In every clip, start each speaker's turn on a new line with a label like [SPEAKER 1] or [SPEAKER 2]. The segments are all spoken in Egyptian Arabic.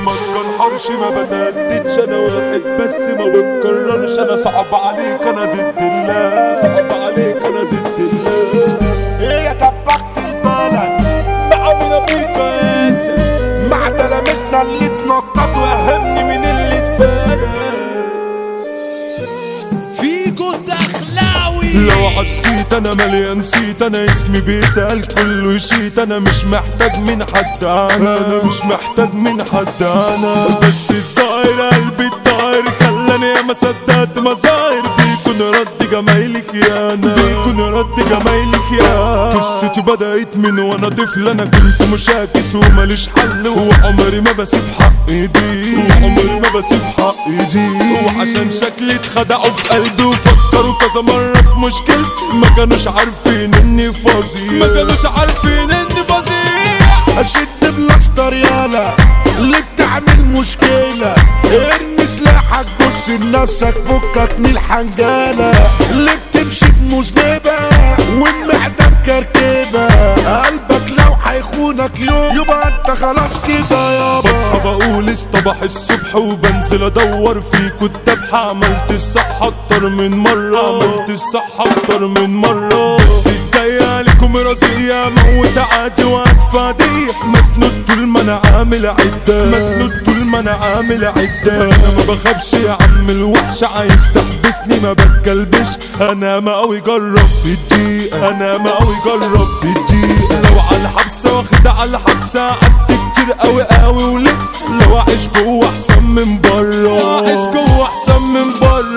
[SPEAKER 1] ما تكرهرش ما بددتش انا واحد بس ما بتكررش انا صعب عليك انا ضد الله صعب عليك انا ضد الله
[SPEAKER 2] هي دبكت البلد
[SPEAKER 1] مع مين ابيك ياسر
[SPEAKER 2] مع تلاميذنا اللي اتنططوا
[SPEAKER 1] وهمني من اللي اتفرق
[SPEAKER 3] فيجو دخلاوي
[SPEAKER 1] لو عصيت انا مليان صيت انا اسمي بيتقال كله يشيت انا مش محتاج من حد انا انا مش محتاج من حد انا بس الظاهر قلبي الطاهر خلاني يا ما صدقت مظاهر بيكون رد جمايلك يا انا بيكون رد جمايلك يا قصتي بدأت من وانا طفل انا كنت مشاكس وماليش حل وعمري ما بسيب حق ايدي وعمري ما بسيب حق ايدي وعشان شكلي اتخدعوا في قلبي وفكروا كذا مرة في مشكلتي ما كانوش عارفين اني فظيع ما كانوش عارفين اني فظيع
[SPEAKER 2] اشد بلاستر يالا اللي بتعمل مشكلة ارمي سلاحك بص لنفسك فكك من الحنجالة اللي بتمشي بمذنبة والمعدة مكركبة قلبك لو هيخونك يوم يبقى انت خلاص كده يابا
[SPEAKER 1] بصحى بقول اصطبح الصبح وبنزل ادور في كتاب عملت الصح اكتر من مرة عملت الصح اكتر من مرة بس الجاية عليكم راسية موت عادي وادفع دي مسنود طول ما انا عامل عدة مسنود طول ما انا عامل عدة انا ما بخافش يا عم الوحش عايز تحبسني ما بتكلبش انا ما قوي جربت الدقيقة انا ما قوي جربت الدقيقة لو على حبسة واخد على حبسة قعدت كتير قوي قوي ولسه لو اعيش جوه احسن من بره اعيش جوه احسن من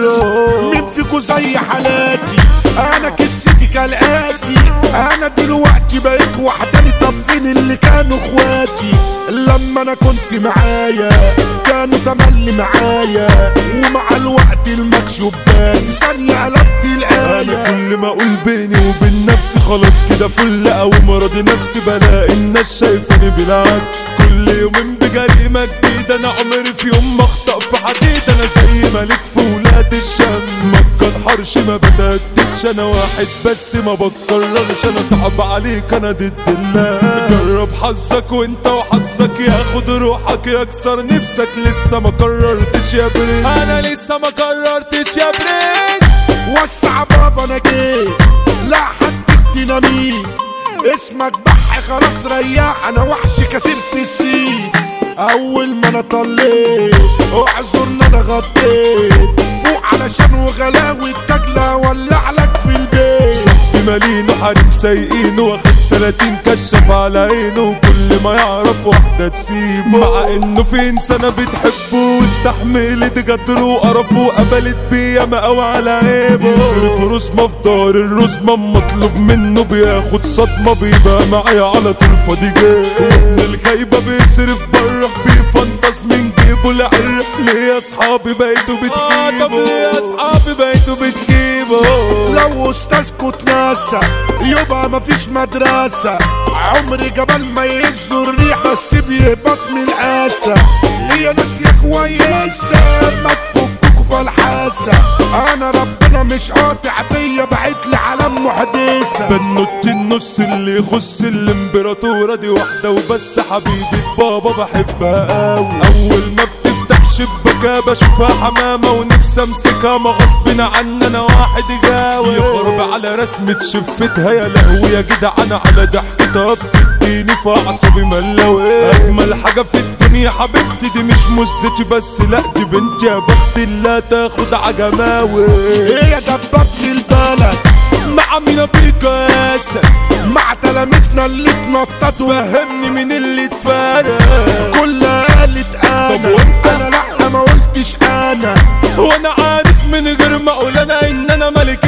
[SPEAKER 1] بره
[SPEAKER 2] مين فيكو زي حالاتي انا قصتي كالاتي انا دلوقتي بقيت وحداني طب فين اللي كانوا اخواتي لما انا كنت معايا كانوا تملي معايا ومع الوقت المكشوف بان ثانية قلبت
[SPEAKER 1] انا
[SPEAKER 2] الآية
[SPEAKER 1] كل ما اقول بيني وبين نفسي خلاص كده فل او مرضي نفسي بلاقي الناس شايفاني بالعكس كل يومين بجريمة جديدة انا عمري في يوم ما اخطأ في حديد انا زي ملك في ولاد الشمس ما اتكرهرش ما بددتش انا واحد بس ما بتكررش انا صعب عليك انا ضد الله جرب حظك وانت وحظك ياخد روحك يكسر نفسك لسه ما قررتش يا برنس انا لسه ما قررتش يا برنس
[SPEAKER 2] وسع بابا انا جيت لا حد ديناميت اسمك بح خلاص رياح انا وحش كثير في السين اول ما انا طليت اعذرني انا غطيت فوق علشان وغلاوي الدجلة ولع لك في البيت
[SPEAKER 1] صاحبي مالينه حريم سايقينه واخد 30 كشف على عينه وكل ما يعرف واحدة تسيبه مع انه في انسانة بتحبه واستحملت جدره وقرفه وقبلت بيه ياما قوي على عيبه يصرف رسمة في دار الرسمة مطلوب منه بياخد صدمة بيبقى معايا على طول فاضي جاي ومن الخايبة بيصرف بره بيفنطس من جيبه لعر ليه يا اصحابي بقيتوا بتجيبوا طب ليه يا اصحابي بقيتوا بتجيبوا
[SPEAKER 2] لو استاذكوا اتناسى يبقى مفيش مدرسة عمري جبل ما يهزوا الريحة بس بيهبط من القاسة هي ناس يا كويسة ما تفككوا في الحاسة انا ربنا مش قاطع بيا بعت لي علام محدثة
[SPEAKER 1] بنوت النص اللي يخص الامبراطورة دي واحدة وبس حبيبة بابا بحبها قوي اول ما بتفتح شباكها بشوفها حمامة ونفسي امسكها ما غصب عني انا واحد جاوي يا خرب على رسمة شفتها يا لهوي يا جدعان على ضحكتها بتديني في اعصابي ملوي اجمل حاجة في الدنيا حبيبتي دي مش مزتي بس لا دي بنتي يا بختي اللي تاخد عجماوي
[SPEAKER 2] هي دبابة البلد
[SPEAKER 1] مع مين بيك يا اسد
[SPEAKER 2] مع تلاميذنا اللي اتنططوا
[SPEAKER 1] فهمني من اللي اتفرق
[SPEAKER 2] كلها قالت انا
[SPEAKER 1] طب وانت؟
[SPEAKER 2] انا لا ما قلتش انا
[SPEAKER 1] وانا عارف من غير ما اقول انا ان انا ملك